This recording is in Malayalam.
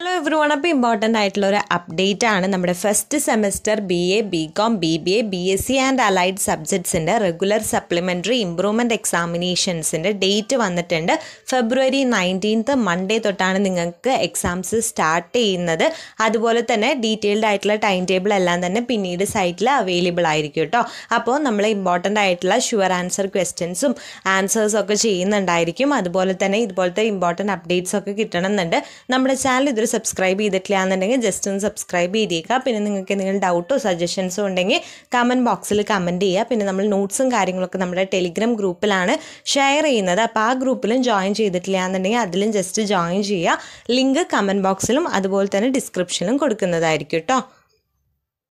ഹലോ എവ്രി വൺ അപ്പോൾ ഇമ്പോർട്ടൻ്റ് ആയിട്ടുള്ള ഒരു അപ്ഡേറ്റ് ആണ് നമ്മുടെ first semester B A B com B B A B S C and allied സബ്ജക്ട്സിൻ്റെ റെഗുലർ സപ്ലിമെൻ്ററി ഇമ്പ്രൂവ്മെൻറ്റ് എക്സാമിനേഷൻസിൻ്റെ ഡേറ്റ് വന്നിട്ടുണ്ട് ഫെബ്രുവരി നയൻറ്റീൻത്ത് മൺഡേ തൊട്ടാണ് നിങ്ങൾക്ക് എക്സാംസ് സ്റ്റാർട്ട് ചെയ്യുന്നത് അതുപോലെ തന്നെ ഡീറ്റെയിൽഡ് ആയിട്ടുള്ള ടൈം ടേബിൾ എല്ലാം തന്നെ പിന്നീട് സൈറ്റിൽ അവൈലബിൾ ആയിരിക്കും കേട്ടോ അപ്പോൾ നമ്മൾ ഇമ്പോർട്ടൻ്റ് ആയിട്ടുള്ള ഷുവർ ആൻസർ ക്വസ്റ്റ്യൻസും ആൻസേഴ്സും ഒക്കെ ചെയ്യുന്നുണ്ടായിരിക്കും അതുപോലെ തന്നെ ഇതുപോലത്തെ ഇമ്പോർട്ടൻറ്റ് അപ്ഡേറ്റ്സ് ഒക്കെ കിട്ടണമെന്നുണ്ട് നമ്മുടെ ചാനൽ ഇതൊരു സബ്സ്ക്രൈബ് ചെയ്തിട്ടില്ല എന്നുണ്ടെങ്കിൽ ജസ്റ്റ് ഒന്ന് സബ്സ്ക്രൈബ് ചെയ്തേക്കുക പിന്നെ നിങ്ങൾക്ക് എന്തെങ്കിലും ഡൗട്ടോ സജഷൻസോ ഉണ്ടെങ്കിൽ കമൻറ്റ് ബോക്സിൽ കമൻറ്റ് ചെയ്യുക പിന്നെ നമ്മൾ നോട്ട്സും കാര്യങ്ങളൊക്കെ നമ്മുടെ ടെലിഗ്രാം ഗ്രൂപ്പിലാണ് ഷെയർ ചെയ്യുന്നത് അപ്പോൾ ആ ഗ്രൂപ്പിലും ജോയിൻ ചെയ്തിട്ടില്ല എന്നുണ്ടെങ്കിൽ അതിലും ജസ്റ്റ് ജോയിൻ ചെയ്യുക ലിങ്ക് കമൻറ്റ് ബോക്സിലും അതുപോലെ തന്നെ ഡിസ്ക്രിപ്ഷനിലും കൊടുക്കുന്നതായിരിക്കും കേട്ടോ